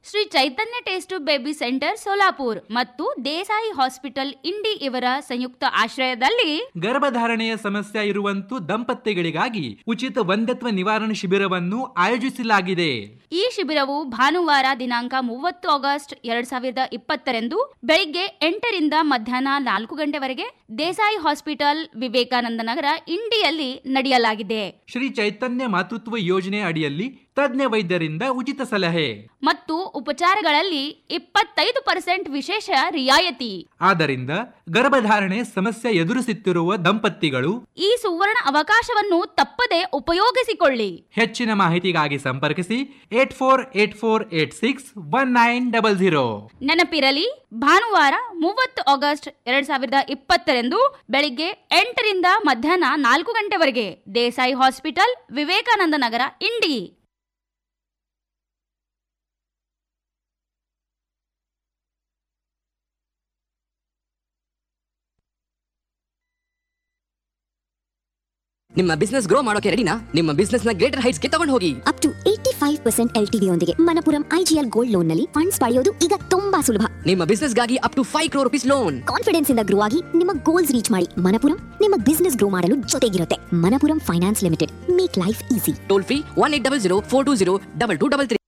Shri Chaitanya test baby centre Solapur ಮತ್ತು Desai hospital ಇಂಡಿ ಇವರ ಸಂಯುಕ್ತ ಆಶ್ರಯದಲ್ಲಿ ಗರ್ಭಧಾರಣೆಯ ಸಮಸ್ಯೆ ಇರುವಂತೂ ದಂಪತಿಗಳಿಗಾಗಿ ಉಚಿತ ಒಂದತ್ವ ನಿವಾರಣೆ ಶಿಬಿರವನ್ನು ಆಯೋಜಿಸಲಾಗಿದೆ ಈ ಶಿಬಿರವು ಭಾನುವಾರ ದಿನಾಂಕ ಮೂವತ್ತು ಆಗಸ್ಟ್ ಎರಡ್ ಸಾವಿರದ ಇಪ್ಪತ್ತರಂದು ಬೆಳಿಗ್ಗೆ ಎಂಟರಿಂದ ಮಧ್ಯಾಹ್ನ ನಾಲ್ಕು ಗಂಟೆವರೆಗೆ ದೇಸಾಯಿ ಹಾಸ್ಪಿಟಲ್ ವಿವೇಕಾನಂದ ನಗರ ಇಂಡಿಯಲ್ಲಿ ನಡೆಯಲಾಗಿದೆ ಶ್ರೀ ಚೈತನ್ಯ ಮಾತೃತ್ವ ಯೋಜನೆ ಅಡಿಯಲ್ಲಿ ತಜ್ಞ ವೈದ್ಯರಿಂದ ಉಚಿತ ಸಲಹೆ ಮತ್ತು ಉಪಚಾರಗಳಲ್ಲಿ ಇಪ್ಪತ್ತೈದು ಪರ್ಸೆಂಟ್ ವಿಶೇಷ ರಿಯಾಯಿತಿ ಆದ್ದರಿಂದ ಗರ್ಭಧಾರಣೆ ಸಮಸ್ಯೆ ಎದುರಿಸುತ್ತಿರುವ ದಂಪತಿಗಳು ಈ ಸುವರ್ಣ ಅವಕಾಶವನ್ನು ತಪ್ಪದೆ ಉಪಯೋಗಿಸಿಕೊಳ್ಳಿ ಹೆಚ್ಚಿನ ಮಾಹಿತಿಗಾಗಿ ಸಂಪರ್ಕಿಸಿ eight four eight four eight six one nine double zero ನೆನಪಿರಲಿ ಭಾನುವಾರ ಮೂವತ್ತು ಆಗಸ್ಟ್ ಎರಡ್ ಸಾವಿರದ ಇಪ್ಪತ್ತರಂದು ಬೆಳಿಗ್ಗೆ ಎಂಟರಿಂದ ಮಧ್ಯಾಹ್ನ ನಾಲ್ಕು ಗಂಟೆವರೆಗೆ ದೇಸಾಯಿ ಹಾಸ್ಪಿಟಲ್ ವಿವೇಕಾನಂದ ನಗರ ಇಂಡಿ ನಿಮ್ಮ ಬಿಸ್ನೆಸ್ ಗ್ರೋ ಮಾಡೋಕೆ ರೆಡಿನಾ ನಿಮ್ಮ ಬಿಸ್ನೆಸ್ ನ ಗ್ರೇಟರ್ ಹೈಟ್ಸ್ ಗೆ ತಗೊಂಡು ಹೋಗಿ up to eighty five percent L T ಯೊಂದಿಗೆ ಮನಪುರಂ ಐಜಿಎಲ್ ಗೋಲ್ಡ್ ಲೋನ್ ನಲ್ಲಿ ಫಂಡ್ಸ್ ಪಡೆಯೋದು ಈಗ ತುಂಬಾ ಸುಲಭ ನಿಮ್ಮ ಬಿಸ್ನೆಸ್ ಗಾಗಿ up to five crore rupees loan confidence ಇಂದ ಗ್ರೋ ಆಗಿ ನಿಮ್ಮ ಗೋಲ್ಸ್ ರೀಚ್ ಮಾಡಿ ಮನಪುರಂ ನಿಮ್ಮ ಬಿಸ್ನೆಸ್ ಗ್ರೋ ಮಾಡಲು ಜೊತೆಗಿರುತ್ತೆ Manappuram finance limited make life easy toll free one eight double zero four two zero double two double three